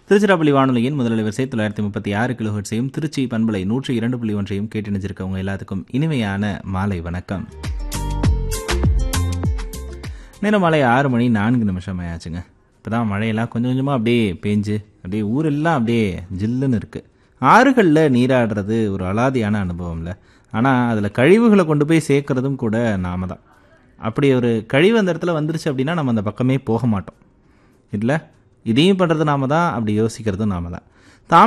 திருச்சிராப்பள்ளி வானொலியின் முதல் வரிசை தொள்ளாயிரத்தி முப்பத்தி ஆறு கிலோஹெட்ஸையும் திருச்சி பண்பலை நூற்றி இரண்டு புள்ளி ஒன்றையும் கேட்டிணைஞ்சிருக்கவங்க எல்லாத்துக்கும் இனிமையான மாலை வணக்கம் நேரம் மாலை ஆறு மணி நான்கு நிமிஷம் ஆயாச்சுங்க இப்போ தான் மழையெல்லாம் கொஞ்சம் கொஞ்சமாக அப்படியே பேஞ்சு அப்படியே ஊரெல்லாம் அப்படியே ஜில்லுன்னு இருக்குது ஆறுகளில் நீராடுறது ஒரு அலாதியான அனுபவம்ல ஆனால் அதில் கழிவுகளை கொண்டு போய் சேர்க்கறதும் கூட நாம தான் அப்படி ஒரு கழிவு அந்த இடத்துல வந்துருச்சு அப்படின்னா நம்ம அந்த பக்கமே போக மாட்டோம் இல்லை இதையும் பண்ணுறது நாம தான் அப்படி யோசிக்கிறதும் நாம தான்